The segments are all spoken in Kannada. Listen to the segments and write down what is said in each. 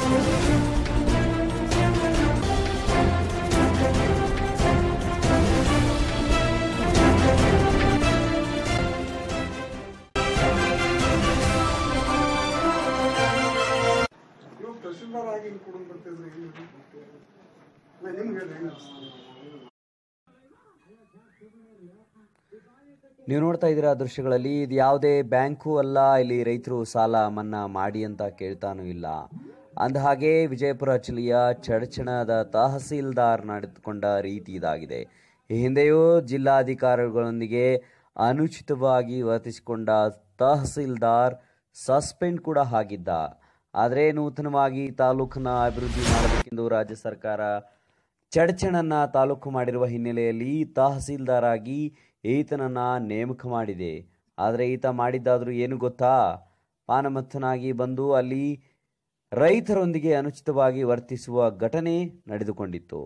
ನೀವು ತಹಶೀಲ್ದಾರ್ ಆಗಿ ಇಲ್ಲಿ ಕೊಡೋದು ಬರ್ತಿದ್ರಿ ಇಲ್ಲಿ ನಾ ನಿಮ್ಗೆ ಹೇಳ್ರಿ ಹೆಂಗ ನೀವು ನೋಡ್ತಾ ಇದ್ದೀರಾ ದೃಶ್ಯಗಳಲ್ಲಿ ಇದು ಯಾವುದೇ ಬ್ಯಾಂಕು ಅಲ್ಲ ಇಲ್ಲಿ ರೈತರು ಸಾಲ ಮನ್ನಾ ಮಾಡಿ ಅಂತ ಕೇಳ್ತಾನೂ ಇಲ್ಲ ಅಂದಹಾಗೆ ವಿಜಯಪುರ ಜಿಲ್ಲೆಯ ಚಡಚಣದ ತಹಸೀಲ್ದಾರ್ ನಡೆದುಕೊಂಡ ರೀತಿ ಇದಾಗಿದೆ ಈ ಹಿಂದೆಯೂ ಜಿಲ್ಲಾಧಿಕಾರಿಗಳೊಂದಿಗೆ ಅನುಚಿತವಾಗಿ ವರ್ತಿಸಿಕೊಂಡ ತಹಸೀಲ್ದಾರ್ ಸಸ್ಪೆಂಡ್ ಕೂಡ ಆಗಿದ್ದ ಆದರೆ ನೂತನವಾಗಿ ತಾಲೂಕನ್ನ ಅಭಿವೃದ್ಧಿ ಮಾಡಬೇಕೆಂದು ರಾಜ್ಯ ಸರ್ಕಾರ ಚಡಚಣನ್ನ ತಾಲೂಕು ಮಾಡಿರುವ ಹಿನ್ನೆಲೆಯಲ್ಲಿ ತಹಸೀಲ್ದಾರ್ ಆಗಿ ಈತನನ್ನ ನೇಮಕ ಮಾಡಿದೆ ಆದರೆ ಈತ ಮಾಡಿದ್ದಾದ್ರೂ ಏನು ಗೊತ್ತಾ ಪಾನಮತ್ತನಾಗಿ ಬಂದು ಅಲ್ಲಿ ರೈತರೊಂದಿಗೆ ಅನುಚಿತವಾಗಿ ವರ್ತಿಸುವ ಘಟನೆ ನಡೆದುಕೊಂಡಿತ್ತು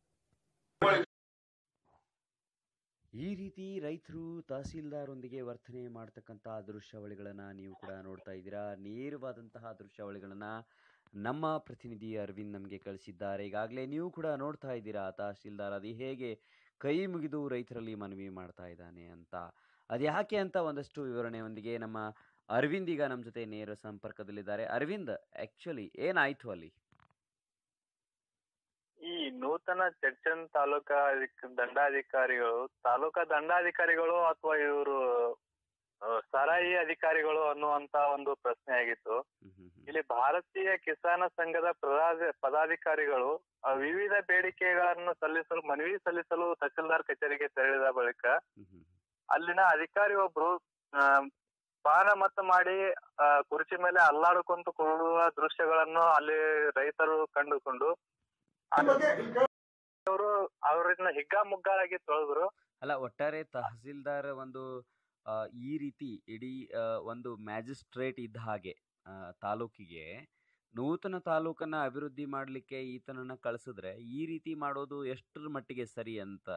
ಈ ರೀತಿ ರೈತರು ತಹಸೀಲ್ದಾರೊಂದಿಗೆ ವರ್ತನೆ ಮಾಡ್ತಕ್ಕಂಥ ದೃಶ್ಯಾವಳಿಗಳನ್ನು ನೀವು ಕೂಡ ನೋಡ್ತಾ ಇದ್ದೀರಾ ನೇರವಾದಂತಹ ದೃಶ್ಯಾವಳಿಗಳನ್ನು ನಮ್ಮ ಪ್ರತಿನಿಧಿ ಅರವಿಂದ್ ನಮಗೆ ಕಳಿಸಿದ್ದಾರೆ ಈಗಾಗಲೇ ನೀವು ಕೂಡ ನೋಡ್ತಾ ಇದ್ದೀರಾ ತಹಸೀಲ್ದಾರ್ ಅದು ಹೇಗೆ ಕೈ ಮುಗಿದು ರೈತರಲ್ಲಿ ಮನವಿ ಮಾಡ್ತಾ ಇದ್ದಾನೆ ಅಂತ ಅದು ಯಾಕೆ ಅಂತ ಒಂದಷ್ಟು ವಿವರಣೆಯೊಂದಿಗೆ ನಮ್ಮ ಅರವಿಂದ್ ಈಗ ನಮ್ಮ ಜೊತೆ ನೇರ ಸಂಪರ್ಕದಲ್ಲಿದ್ದಾರೆ ಅರವಿಂದ್ ಆ್ಯಕ್ಚುಲಿ ಏನಾಯಿತು ಅಲ್ಲಿ ಈ ನೂತನ ಚಡ್ಚನ್ ತಾಲೂಕಾ ಅಧಿಕ- ದಂಡಾಧಿಕಾರಿಗಳು ತಾಲೂಕಾ ದಂಡಾಧಿಕಾರಿಗಳು ಅಥವಾ ಇವರು ಸರಾಯಿ ಅಧಿಕಾರಿಗಳು ಅನ್ನುವಂತ ಒಂದು ಪ್ರಶ್ನೆ ಆಗಿತ್ತು ಹ್ಮ್ ಹ್ಮ್ ಹ್ಮ್. ಇಲ್ಲಿ ಭಾರತೀಯ ಕಿಸಾನ ಸಂಘದ ಪದಾಧಿ- ಪದಾಧಿಕಾರಿಗಳು ಆ, ವಿವಿಧ ಬೇಡಿಕೆಗಳನ್ನು ಸಲ್ಲಿಸಲು ಮನವಿ ಸಲ್ಲಿಸಲು ತಹಸೀಲ್ದಾರ್ ಕಚೇರಿಗೆ ತೆರಳಿದ ಬಳಿಕ ಹ್ಮ್ ಹ್ಮ್ ಹ್ಮ್. ಅಲ್ಲಿನ ಅಧಿಕಾರಿ ಒಬ್ರು ಆ, ಪಾನ ಮತ್ತ ಮಾಡಿ ಆ, ಕುರ್ಚಿ ಮೇಲೆ ಅಲ್ಲಾಡಿಕೊಂತ ಕೊಡುವ ದೃಶ್ಯಗಳನ್ನು ಅಲ್ಲಿ ರೈತರು ಕಂಡುಕೊಂಡು ಬಗ್ಗೆ ಇಲ್ಲಿ ಕೇಳ್- ಅವರು ಅವರನ್ನ ಹಿಗ್ಗಾಮುಗ್ಗಾರಾಗಿ ತೊಳೆದ್ರು ಅಲ್ಲ ಒಟ್ಟಾರೆ ತಹಸೀಲ್ದಾರ್ ಒಂದು ಆ, ಈ ರೀತಿ ಇಡೀ ಆ, ಒಂದು ಮ್ಯಾಜಿಸ್ಟ್ರೇಟ್ ಇದ್ದ ಹಾಗೆ ಆ, ತಾಲೂಕಿಗೆ ನೂತನ ತಾಲೂಕನ್ನ ಅಭಿವೃದ್ಧಿ ಮಾಡಲಿಕ್ಕೆ ಈತನನ್ನ ಕಳಿಸಿದ್ರೆ ಈ ರೀತಿ ಮಾಡೋದು ಎಷ್ಟರ ಮಟ್ಟಿಗೆ ಸರಿ ಅಂತ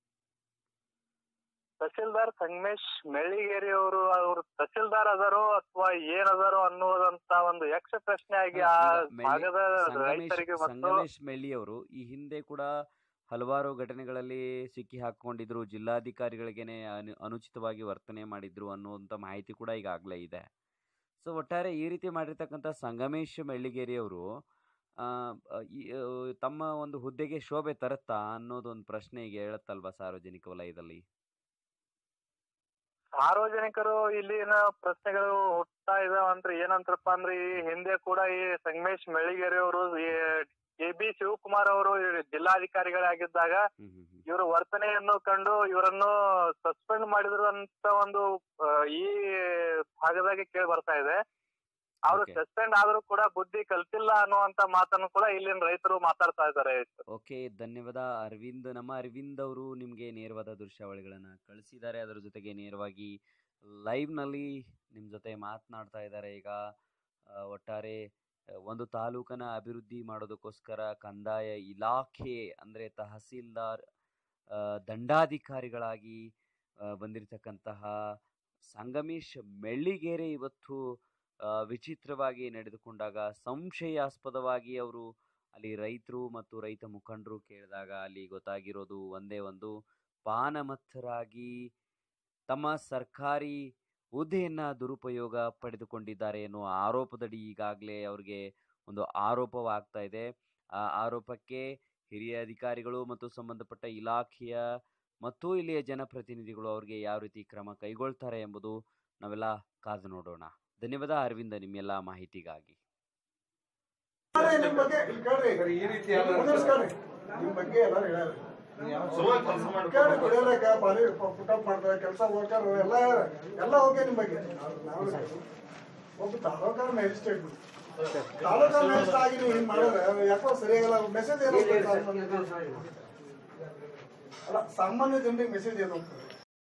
ತಹಸೀಲ್ದಾರ್ ಸಂಗಮೇಶ್ ಮೆಳ್ಳಿಗೇರಿ ಅವರು ಅವರು ತಹಸೀಲ್ದಾರ್ ಅದಾರೋ ಅಥವಾ ಏನ್ ಅದಾರೋ ಅನ್ನೋದಂತ ಒಂದು ಯಕ್ಷ ಪ್ರಶ್ನೆ ಆಗಿ ಆ ಈಗ ಮೆಳ್ಳಿ- ಭಾಗದ ಸಂಗಮೇಶ್ ರೈತರಿಗೆ ಮತ್ತು ಸಂಗಮೇಶ್ ಮೆಳ್ಳಿಯವರು ಈ ಹಿಂದೆ ಕೂಡ ಹಲವಾರು ಘಟನೆಗಳಲ್ಲಿ ಸಿಕ್ಕಿ ಹಾಕೊಂಡಿದ್ರು ಜಿಲ್ಲಾಧಿಕಾರಿಗಳಿಗೇನೆ ಅನು ಅನುಚಿತವಾಗಿ ವರ್ತನೆ ಮಾಡಿದ್ರು ಅನ್ನುವಂಥ ಮಾಹಿತಿ ಕೂಡ ಈಗಾಗಲೇ ಇದೆ ಸೊ ಒಟ್ಟಾರೆ ಈ ರೀತಿ ಮಾಡಿರ್ತಕ್ಕಂಥ ಸಂಗಮೇಶ್ ಮೆಳ್ಳಿಗೇರಿಯವರು ಆ, ಈ, ಆ, ತಮ್ಮ ಒಂದು ಹುದ್ದೆಗೆ ಶೋಭೆ ತರುತ್ತಾ ಅನ್ನೋದೊಂದು ಪ್ರಶ್ನೆ ಈಗ ಹೇಳುತ್ತಲ್ವಾ ಸಾರ್ವಜನಿಕ ವಲಯದಲ್ಲಿ ಸಾರ್ವಜನಿಕರು ಇಲ್ಲಿನ ಪ್ರಶ್ನೆಗಳು ಹುಟ್ಟಾ ಇದಾವಂದ್ರೆ ಏನಂತಾರಪ್ಪ ಅಂದ್ರೆ ಈ ಹಿಂದೆ ಕೂಡ ಈ ಸಂಗಮೇಶ್ ಮೆಳ್ಳಿಗೇರಿ ಅವರು ಎ ಬಿ ಶಿವಕುಮಾರ್ ಅವರು ಜಿಲ್ಲಾಧಿಕಾರಿಗಳಾಗಿದ್ದಾಗ ಹ್ಮ್ ಹ್ಮ್ ಹ್ಮ್. ಇವರ ವರ್ತನೆಯನ್ನು ಕಂಡು ಇವರನ್ನು ಸಸ್ಪೆಂಡ್ ಮಾಡಿದ್ರು ಅಂತ ಒಂದು ಆ, ಈ ಭಾಗದಾಗೆ ಕೇಳಿ ಬರ್ತಾ ಇದೆ ಅವರು Okay. ಸಸ್ಪೆಂಡ್ ಆದ್ರೂ ಕೂಡ ಬುದ್ಧಿ ಕಲ್ತಿಲ್ಲ ಅನ್ನುವಂತ ಮಾತನ್ನು ಕೂಡ ಇಲ್ಲಿನ ರೈತರು ಮಾತಾಡ್ತಾ ಇದ್ದಾರೆ ಓಕೆ ಧನ್ಯವಾದ ಅರವಿಂದ್ ನಮ್ಮ ಅರವಿಂದ್ ಅವರು ನಿಮಗೆ ನೇರವಾದ ದೃಶ್ಯಾವಳಿಗಳನ್ನು ಕಳಿಸಿದ್ದಾರೆ ಅದರ ಜೊತೆಗೆ ನೇರವಾಗಿ ಲೈವ್ನಲ್ಲಿ ನಿಮ್ಮ ಜೊತೆ ಮಾತನಾಡ್ತಾ ಇದ್ದಾರೆ ಈಗ ಆ, ಒಟ್ಟಾರೆ ಆ, ಒಂದು ತಾಲೂಕನ ಅಭಿವೃದ್ಧಿ ಮಾಡೋದಕ್ಕೋಸ್ಕರ ಕಂದಾಯ ಇಲಾಖೆ ಅಂದರೆ ತಹಸೀಲ್ದಾರ್ ಆ, ದಂಡಾಧಿಕಾರಿಗಳಾಗಿ ಆ, ಬಂದಿರತಕ್ಕಂತಹ ಸಂಗಮೇಶ್ ಮೆಳ್ಳಿಗೇರೆ ಇವತ್ತು ಆ, ವಿಚಿತ್ರವಾಗಿ ನಡೆದುಕೊಂಡಾಗ ಸಂಶಯಾಸ್ಪದವಾಗಿ ಅವರು ಅಲ್ಲಿ ರೈತರು ಮತ್ತು ರೈತ ಮುಖಂಡರು ಕೇಳಿದಾಗ ಅಲ್ಲಿ ಗೊತ್ತಾಗಿರೋದು ಒಂದೇ ಒಂದು ಪಾನಮತ್ತರಾಗಿ ತಮ್ಮ ಸರ್ಕಾರಿ ಹುದ್ದೆಯನ್ನ ದುರುಪಯೋಗ ಪಡೆದುಕೊಂಡಿದ್ದಾರೆ ಎನ್ನುವ ಆರೋಪದಡಿ ಈಗಾಗಲೇ ಅವ್ರಿಗೆ ಒಂದು ಆರೋಪವಾಗ್ತಾ ಇದೆ ಆ ಆರೋಪಕ್ಕೆ ಹಿರಿಯ ಅಧಿಕಾರಿಗಳು ಮತ್ತು ಸಂಬಂಧಪಟ್ಟ ಇಲಾಖೆಯ ಮತ್ತು ಇಲ್ಲಿಯ ಜನಪ್ರತಿನಿಧಿಗಳು ಅವ್ರಿಗೆ ಯಾವ ರೀತಿ ಕ್ರಮ ಕೈಗೊಳ್ತಾರೆ ಎಂಬುದು ನಾವೆಲ್ಲ ಕಾದು ನೋಡೋಣ ಧನ್ಯವಾದ ಅರವಿಂದ ನಿಮ್ಮೆಲ್ಲ ಮಾಹಿತಿಗಾಗಿ ಕೇಳ್ರಿ ನಿಮ್ ಬಗ್ಗೆ ಇಲ್ಲಿ ಕೇಳ್ರಿ ಈ ರೀತಿ ಕುಂದರ್ಸ್ಕೊಳ್ರಿ. ನಿಮ್ ಬಗ್ಗೆ ಎಲ್ಲಾರು ಹೇಳ್ಯಾರ ಕೇಳ್ರಿ ಕುಡಿಯೋದಾಗ ಬಾರಿ ಪುಟಪ್ ಮಾಡ್ತಾರೆ ಕೆಲಸ ಹೋಗ್ತಾರ ಎಲ್ಲ ಎಲ್ಲ ಓಕೆ ನಿಮ್ ಬಗ್ಗೆ ನಾವು ಒಬ್ಬ ತಾಲೂಕಾ ಮ್ಯಾಜಿಸ್ಟ್ರೇಟ್ ತಾಲೂಕಾ ಮ್ಯಾಜಿಸ್ಟ್ರೇಟ್ ಆಗಿ ನೀವು ಹಿಂಗ್ ಮಾಡಿದ್ರೆ ಯಾಕೋ ಸರಿಯಾಗಲ್ಲ ಮೆಸೇಜ್ ಏನು ಹೋಗ್ಬೇಕು? ಅಲ್ಲ ಸಾಮಾನ್ಯ ಜನರಿಗೆ ಮೆಸೇಜ್ ಏನು ಹೋಗ್ತದೆ